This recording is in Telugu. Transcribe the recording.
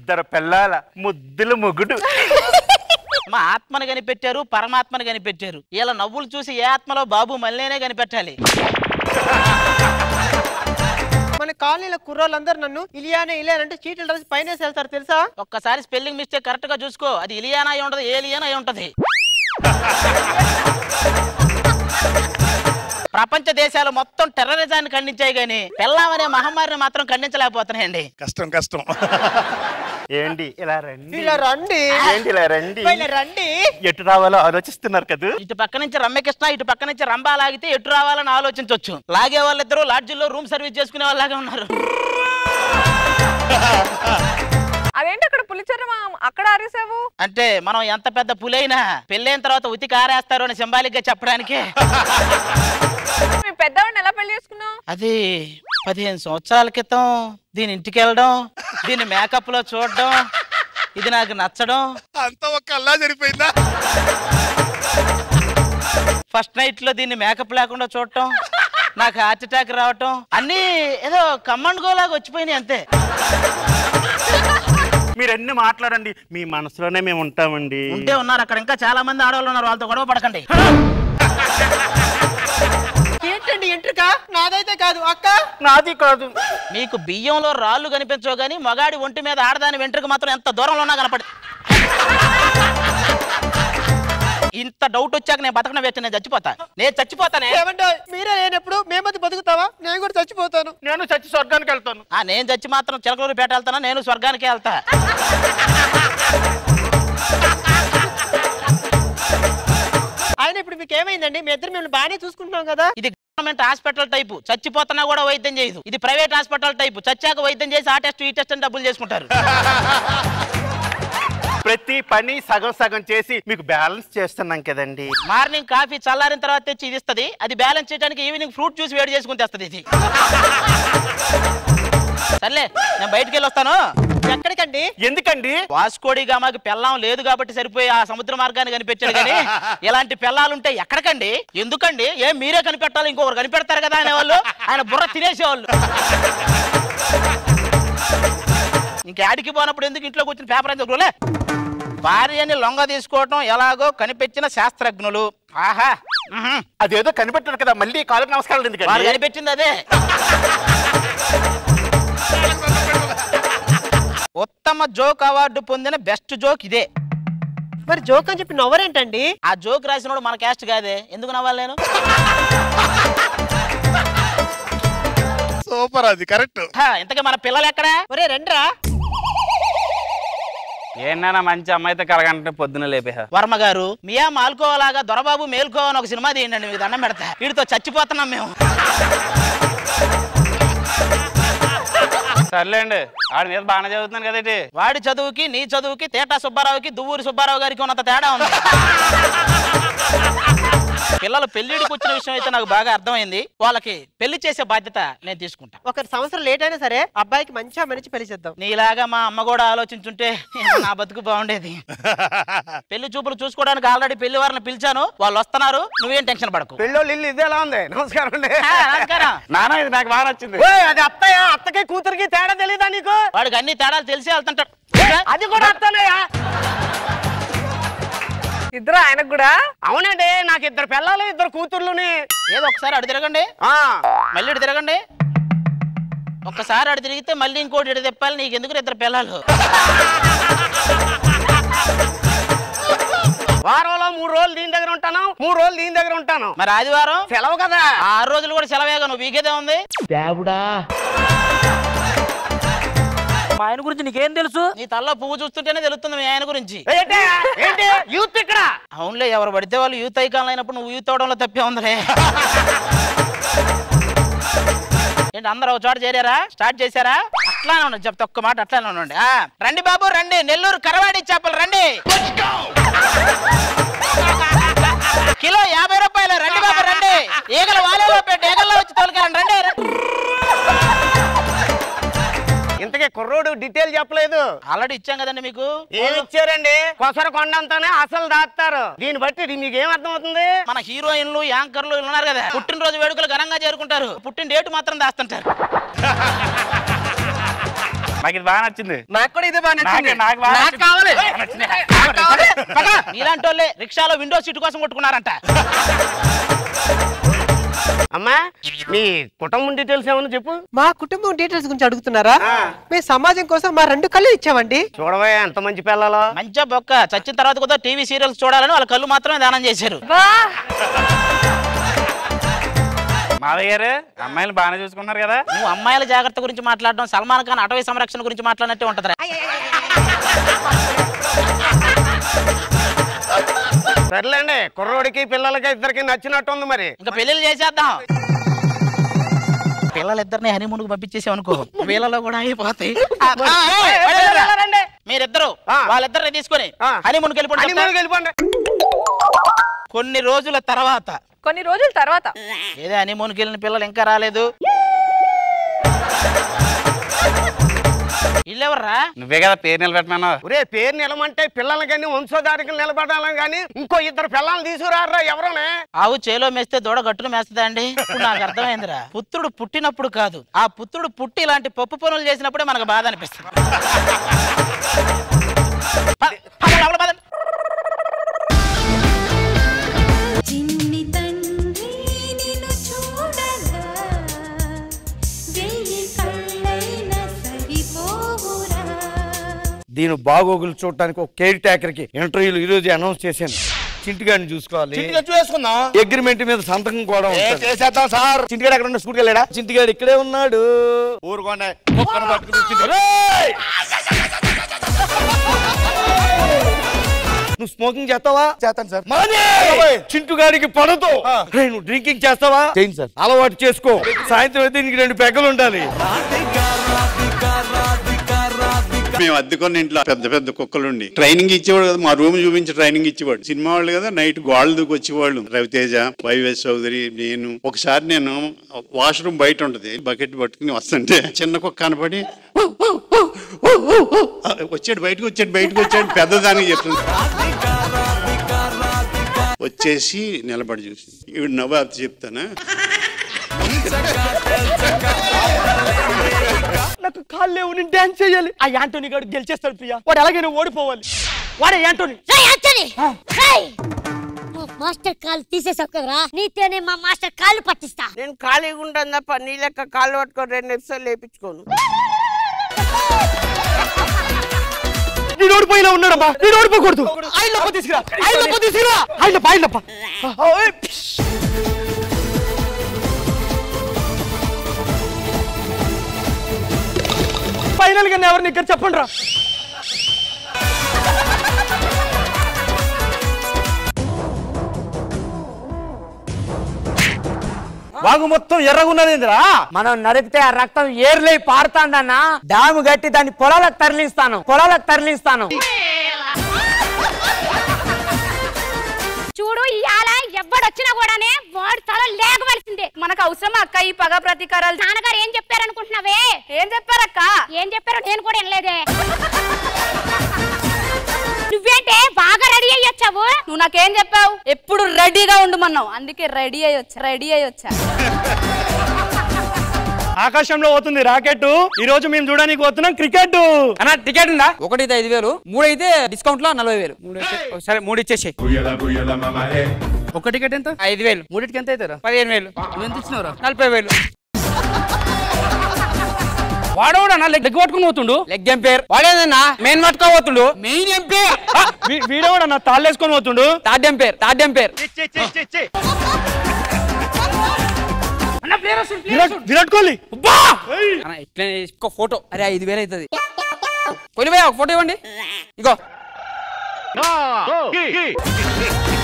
ఇద్దరు పిల్లల ముద్దుల మొగుడు మా ఆత్మను కనిపెట్టారు పరమాత్మను కనిపెట్టారు ఇలా నవ్వులు చూసి ఏ ఆత్మలో బాబు మళ్ళీనే కనిపెట్టాలి మన కాలనీలో కుర్రోళ్ళందరూ నన్ను ఇలియానే ఇలియాన్ అంటే చీటీలు రాసి పైన వెళ్తారు తెలుసా ఒక్కసారి స్పెల్లింగ్ మిస్టేక్ కరెక్ట్ గా చూసుకో అది ఇలియానా అయి ఉంటది ఏలియానా అయి ఉంటది ప్రపంచ దేశాలు మొత్తం టెర్రరిజాన్ని ఖండించాయి గాని పెళ్ళామనే మహమ్మారిని మాత్రం ఖండించలేకపోతున్నాయండి కష్టం కష్టం ఏంటి ఇలా రండి ఇలా రండి ఏంటి ఇలా రండి ఇలా రండి ఎటు రావాలో ఆలోచిస్తున్నారు కదా ఇటు పక్క నుంచి రమ్యకృష్ణ ఇటు పక్క నుంచి రంభా లాగితే ఎటు రావాలని ఆలోచించవచ్చు లాగే వాళ్ళిద్దరూ లాడ్జిల్లో రూమ్ సర్వీస్ చేసుకునే వాళ్ళలాగా ఉన్నారు అదేంటి అక్కడ పులిచెర్ర అక్కడ అరిసావు అంటే మనం ఎంత పెద్ద పులైనా పెళ్ళైన తర్వాత ఉతికి ఆరేస్తారు అని సింబాలిక్ గా చెప్పడానికే మీ పెద్దవాడిని ఎలా పెళ్లి చేసుకున్నావు అది పదిహేను సంవత్సరాల క్రితం దీని ఇంటికి వెళ్ళడం దీని మేకప్ లో చూడడం ఇది నాకు నచ్చడం అంతా ఒక్క అల్లా జరిపోయిందా ఫస్ట్ నైట్ లో దీన్ని మేకప్ లేకుండా చూడటం నాకు హార్ట్ అటాక్ రావటం అన్నీ ఏదో కమ్మండ్ గోలాగా వచ్చిపోయినాయి అంతే మీరు ఎన్ని మాట్లాడండి మీ మనసులోనే మేము ఉంటామండి ఉంటే ఉన్నారు అక్కడ ఇంకా చాలా మంది ఆడవాళ్ళు ఉన్నారు వాళ్ళతో గొడవ పడకండి ఏంటండి ఎంట్రుక నాదైతే కాదు అక్క నాది కాదు మీకు బియ్యంలో రాళ్ళు కనిపించవు కానీ మగాడి ఒంటి మీద ఆడదాని వెంట్రుక మాత్రం ఎంత దూరంలో ఉన్నా కనపడి ఇంత డౌట్ వచ్చాక నేను బతకడం వేస్తే నేను చచ్చిపోతా నేను చచ్చిపోతానే ఏమంటే మీరే లేనప్పుడు మేమది బతుకుతావా నేను కూడా చచ్చిపోతాను నేను చచ్చి స్వర్గానికి వెళ్తాను ఆ నేను చచ్చి మాత్రం చిలకలూరుపేట వెళ్తానా నేను స్వర్గానికి వెళ్తా ఆయన ఇప్పుడు మీకు ఏమైందండి మీ ఇద్దరు మేము బాగానే చూసుకుంటున్నాం కదా ఇది గవర్నమెంట్ హాస్పిటల్ టైపు చచ్చిపోతున్నా కూడా వైద్యం చేయదు ఇది ప్రైవేట్ హాస్పిటల్ టైపు చచ్చాక వైద్యం చేసి ఆ టెస్ట్ ఈ టెస్ట్ అని డబ్బులు చేసుకుంటారు ప్రతి పని సగం సగం చేసి మీకు బ్యాలెన్స్ చేస్తున్నాం కదండి మార్నింగ్ కాఫీ చల్లారిన తర్వాత తెచ్చి ఇది ఇస్తుంది అది బ్యాలెన్స్ చేయడానికి ఈవినింగ్ ఫ్రూట్ జ్యూస్ వేడి చేసుకుని తెస్తుంది ఇది సర్లే నేను బయటికి వెళ్ళి వస్తాను ఎక్కడికండి ఎందుకండి వాస్కోడిగా మాకు పెళ్ళాం లేదు కాబట్టి సరిపోయి ఆ సముద్ర మార్గాన్ని కనిపించాడు కానీ ఇలాంటి పెళ్ళాలుంటే ఎక్కడికండి ఎందుకండి ఏం మీరే కనిపెట్టాలి ఇంకొకరు కనిపెడతారు కదా అనేవాళ్ళు ఆయన బుర్ర తినేసేవాళ్ళు ఇంకేడికి పోనప్పుడు ఎందుకు ఇంట్లో కూర్చుని పేపర్ అని చదువులే భార్యని లొంగ తీసుకోవటం ఎలాగో కనిపెట్టిన శాస్త్రజ్ఞులు ఆహా ఉహుం. అదేదో కనిపెట్టారు కదా మళ్ళీ కాళ్ళకి నమస్కారాలు వాళ్ళు ఎందుకండి కనిపెట్టింది అదే ఉత్తమ జోక్ అవార్డు పొందిన బెస్ట్ జోక్ ఇదే మరి జోక్ అని చెప్పి నవ్వరేంటండి ఆ జోక్ రాసినోడు మన క్యాస్ట్ కాదే ఎందుకు నవ్వాలి నేను సూపర్ అది కరెక్ట్ హా, ఇంతకీ మన పిల్లలు ఎక్కడా ఒరే రండ్రా ఏంటన్నా మంచి అమ్మాయితో కలగంటే పొద్దున లేపేహా వర్మ గారు మియా మాల్కోలాగా దొరబాబు మేల్కో అని ఒక సినిమా తీయండి మీకు దండం పెడతా వీడితో చచ్చిపోతున్నాం మేము సర్లేండి ఆడి మీద బాగానే చదువుతున్నాను కదేటి వాడి చదువుకి నీ చదువుకి తేటా సుబ్బారావుకి దువ్వూరి సుబ్బారావు గారికి ఉన్నంత తేడా ఉంది పిల్లలు పెళ్లిడికి వచ్చిన విషయం అయితే నాకు బాగా అర్థమైంది వాళ్ళకి పెళ్లి చేసే బాధ్యత నేను తీసుకుంటా ఒక సంవత్సరం లేట్ అయినా సరే అబ్బాయికి మంచిగా మంచి పెళ్లి చేద్దాం నీలాగా మా అమ్మ కూడా ఆలోచించుంటే నా బతుకు బాగుండేది పెళ్లి చూపులు చూసుకోవడానికి ఆల్రెడీ పెళ్లి వారిని పిలిచాను వాళ్ళు వస్తున్నారు నువ్వేం టెన్షన్ పడకు పెళ్ళోళ్ళు ఇల్లు ఇదే ఎలా ఉంది నమస్కారం అండి ఆ, నమస్కారం నానా ఇది నాకు బాగా నచ్చింది అది అత్తయ్య అత్తకి కూతురికి తేడా తెలీదా నీకు వాడికి అన్ని తేడాలు తెలిసి వెళ్తుంటాడు అది కూడా అత్తనయ్యా ఇద్దరు ఆయనకు కూడా అవునండి నాకు ఇద్దరు పిల్లలు ఇద్దరు కూతుర్లుని ఏదో ఒకసారి అడు తిరగండి ఆ, మళ్ళీ ఇటు తిరగండి ఒక్కసారి అడు తిరిగితే మళ్ళీ ఇంకోటి ఇటు తిప్పాలి నీకు ఎందుకు ఇద్దరు పిల్లలు వారంలో మూడు రోజులు దీని దగ్గర ఉంటాను మూడు రోజులు దీని దగ్గర ఉంటాను మరి ఆదివారం సెలవు కదా ఆ ఆరు రోజులు కూడా సెలవేగా నువ్వు వీకేదే ఉంది దేవుడా మా ఆయన గురించి నీకేం తెలుసు నీ తల్లో పువ్వు చూస్తుంటేనే తెలుస్తుంది మీ ఆయన గురించి ఏంటి ఏంటి యూత్ ఇక్కడ అవునులే ఎవరు పడితే వాళ్ళు యూత్ ఐకాన్ అయినప్పుడు నువ్వు యూత్ అవడంలో తప్పే ఉందిలే ఏంటి అందరూ ఒక చోట చేరారా స్టార్ట్ చేశారా అట్లానే ఉండండి చెప్తా ఒక్క మాట అట్లానే ఉండండి ఆ, రండి బాబు రండి నెల్లూరు కరవాడి చేపలు రండి కిలో యాభై రూపాయలు రండి బాబు రండి ఈగల వాలేలో పెట్టి ఈగల్లో వచ్చి తోలుకెళ్ళండి రండి రండి. ఇంతకీ కుర్రోడు డీటెయిల్ చెప్పలేదు ఆల్రెడీ ఇచ్చాం కదండి మీకు ఏమి ఇచ్చారండి కొసర కొండంతానే అసలు దాస్తారు దీన్ని బట్టి ఇది మీకు ఏం అర్థమవుతుంది మన హీరోయిన్లు యాంకర్లు వీళ్ళు ఉన్నారు కదా పుట్టినరోజు వేడుకలు ఘనంగా చేరుకుంటారు పుట్టిన డేట్ మాత్రం దాస్తుంటారు నాకు ఇది బాగా నచ్చింది నాకు కూడా ఇదే బాగా నచ్చింది నాకు- నాకు బాగా నాకు నచ్చింది. కావాలి బాగా నచ్చింది. నాకు కావాలి పద. నీలాంటి వాళ్ళే రిక్షాలో విండో సీట్ కోసం కొట్టుకున్నారంట అమ్మా మీ కుటుంబం డీటెయిల్స్ ఏమన్నా చెప్పు మా కుటుంబం డీటెయిల్స్ గురించి అడుగుతున్నారా మేము సమాజం కోసం మా రెండు కళ్ళు ఇచ్చామండి చూడవే ఎంత మంచి పిల్లలో మంచిగా బొక్క చచ్చిన తర్వాత కూడా టీవీ సీరియల్స్ చూడాలని వాళ్ళ కళ్ళు మాత్రమే దానం చేశారు బా మావయ్య గారు అమ్మాయిలు బాగానే చూసుకున్నారు కదా నువ్వు అమ్మాయిల జాగ్రత్త గురించి మాట్లాడడం సల్మాన్ ఖాన్ అటవీ సంరక్షణ గురించి మాట్లాడినట్టే ఉంటది సర్లేండి కుర్రోడికి పిల్లలకి ఇద్దరికి నచ్చినట్టుంది మరి ఇంకా పెళ్లిళ్ళు చేసేద్దాం పిల్లలిద్దరిని హనీమూన్ కు పంపించేసాం అనుకో వీళ్ళలో కూడా అయిపోతాయి మీరిద్దరు ఆ. వాళ్ళిద్దరిని తీసుకొని ఆ. హనీమూన్ కి వెళ్ళిపోండి హనీమూన్కి వెళ్ళిపోండి కొన్ని రోజుల తర్వాత కొన్ని రోజుల తర్వాత ఏదో హనీమూన్ కి వెళ్ళిన పిల్లలు ఇంకా రాలేదు ఇల్లెవర్రా నువ్వే కదా పేరు నిలబెట్టమన్నావు ఒరే పేరు నిలమంటే పిల్లల్ని కానీ వంశోధారికలు నిలబడాలని కానీ ఇంకో ఇద్దరు పిల్లల్ని తీసుకురారా ఎవరనే ఆవు చేలో మేస్తే దూడ గట్టును మేస్తుందా అండి ఇప్పుడు నాకు అర్థమైందిరా పుత్రుడు పుట్టినప్పుడు కాదు ఆ పుత్రుడు పుట్టి ఇలాంటి పప్పు పనులు చేసినప్పుడే మనకు బాధ అనిపిస్తుంది పద, పద, లోపల పద. చిన్ని తండ్రి నిన్ను చూడగా వెయ్యి కళ్ళైనా సరిపోవురా దీని బాగోగులు చూడటానికి ఒక కేర్ టేకర్ కి ఇంటర్వ్యూలు ఈ రోజు అనౌన్స్ చేశాను చింటిగాడిని చూసుకోవాలి చూసుకుందాం అగ్రిమెంట్ మీద సంతకం కూడా ఉంటది. చేసేద్దాం సార్ చింటిగాడు ఎక్కడ ఉన్న స్కూల్కి వెళ్ళాడా చింటిగాడు ఇక్కడే ఉన్నాడు ఊరుకోండి కుక్కను పట్టుకుని కూర్చుంటాడు. ఒరేయ్! నువ్వు స్మోకింగ్ చేస్తావా చేస్తాను సార్ మానే! చింటుగాడికి పడదు రేయ్, నువ్వు డ్రింకింగ్ చేస్తావా చేయండి సార్ అలవాటు చేసుకో సాయంత్రం అయితే నీకు రెండు పెగ్గలు ఉండాలి మేము అద్దెకొన్న ఇంట్లో పెద్ద పెద్ద కుక్కలుండి ట్రైనింగ్ ఇచ్చేవాడు కదా మా రూమ్ చూపించి ట్రైనింగ్ ఇచ్చేవాడు సినిమా వాళ్ళు కదా నైట్ గోడలు దూకి వచ్చేవాళ్ళు రవితేజ వైవేస్ చౌదరి నేను ఒకసారి నేను వాష్రూమ్ బయట ఉంటది బకెట్ పట్టుకుని వస్తుంటే చిన్న కుక్క కనపడి "ఊ, ఊ, ఊ, ఊ, ఊ, ఊ." వచ్చాడు బయటకు వచ్చాడు బయటకు వచ్చాడు పెద్దదానికి చెప్తుంది వచ్చేసి నిలబడి చూసి ఇవి నవ్వు అది చెప్తానా నాకు కాళ్ళు లేవు నేను డాన్స్ చేయాలి ఆ యాంటోనీ గారు గెలిచేస్తాడు ప్రియా వాడు ఎలాగైనా ఓడిపోవాలి వాడే యాంటోనీ మాస్టర్ కాలు తీసేసావు కదరా నీతోనే మా మాస్టర్ కాళ్ళు పట్టిస్తా నేను ఖాళీగా ఉంటాను తప్ప నీ లెక్క కాళ్ళు పట్టుకొని రెండు ఎపిసోడ్లు వేయించుకోను నేను ఓడిపోయినా ఉన్నాడమ్మా నేను ఓడిపోకూడదు ఆయన లప్ప తీసుకురా ఆయన లప్ప తీసుకురా ఆయన లప్ప ఆయన లప్ప ఫైనల్ గా ఎవరిని ఇక్కడ చెప్పండి రా వాగు మొత్తం ఎర్రగున్నదేంద్రా మనం నరికితే ఆ రక్తం ఏర్లై పారుతాందన్నా డాము గట్టి దాన్ని పొలాలకు తరలిస్తాను పొలాలకు తరలిస్తాను చూడు ఇవాళ ఎవడొచ్చినా కూడానే వాడు తల లేకవలసిందే మనకు అవసరం అక్క ఈ పగ ప్రతీకారాలు నాన్నగారు ఏం చెప్పారనుకుంటున్నావే ఏం చెప్పారక్క ఏం చెప్పారో నేను కూడా వినలేదే నువ్వేంటే బాగా రెడీ అయ్యి వచ్చావు నువ్వు నాకేం చెప్పావు ఎప్పుడు రెడీగా ఉండమన్నావు అందుకే రెడీ అయ్యి వచ్చా రెడీ అయ్యి వచ్చా ఆకాశంలో పోతుంది రాకెట్ ఈ రోజు మేము చూడడానికి పోతున్నాం క్రికెట్ అన్న టికెట్ ఉందా ఒకటి అయితే ఐదు వేలు మూడు అయితే డిస్కౌంట్ లో నలభై వేలు మూడు అయితే సరే మూడు ఇచ్చేసి ఒక టికెట్ ఎంత ఐదు వేలు మూడింటికి ఎంత అవుతారా పదిహేను వేలు నువ్వు ఎంత ఇచ్చినావురా నలభై వేలు వాడోడా లెగ్ పట్టుకుని పోతుండు లెగ్ ఎంపైర్ వాడేదన్నా మెయిన్ పట్టుకో పోతుండు మెయిన్ ఎంపైర్ వీడోడా నా తాళ్ళేసుకొని పోతుండు third umpire third umpire Virat Virat Kohli అన్న ఇట్లా ఒక ఫోటో అరే ఐదు వేలు అవుతుంది కొలిపోయా ఒక ఫోటో ఇవ్వండి ఇగో